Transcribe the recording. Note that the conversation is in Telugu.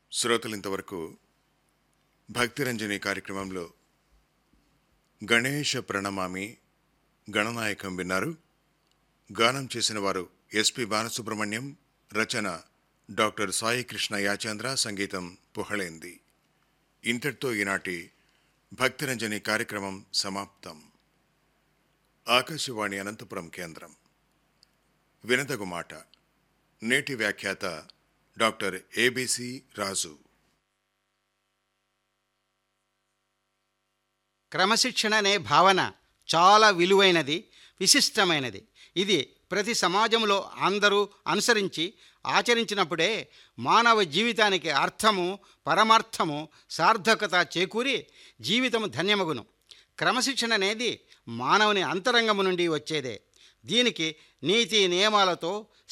శ్రోతలింతవరకు భక్తిరంజని కార్యక్రమంలో గణేష ప్రణమామి గణనాయకం విన్నారు గానం చేసిన వారు ఎస్పి బాలసుబ్రహ్మణ్యం రచన డాక్టర్ సాయి కృష్ణ యాచంద్ర సంగీతం పుహళేంది ఇంతటితో ఈనాటి భక్తిరంజని కార్యక్రమం సమాప్తం ఆకాశవాణి అనంతపురం కేంద్రం వినదగు మాట నేటి వ్యాఖ్యాత డాక్టర్ ఏబిసి రాజు క్రమశిక్షణ అనే భావన చాలా విలువైనది విశిష్టమైనది ఇది ప్రతి సమాజంలో అందరూ అనుసరించి ఆచరించినప్పుడే మానవ జీవితానికి అర్థము పరమార్థము సార్థకత చేకూరి జీవితం ధన్యమగును క్రమశిక్షణ అనేది మానవుని అంతరంగము నుండి వచ్చేదే దీనికి నీతి నియమాలతో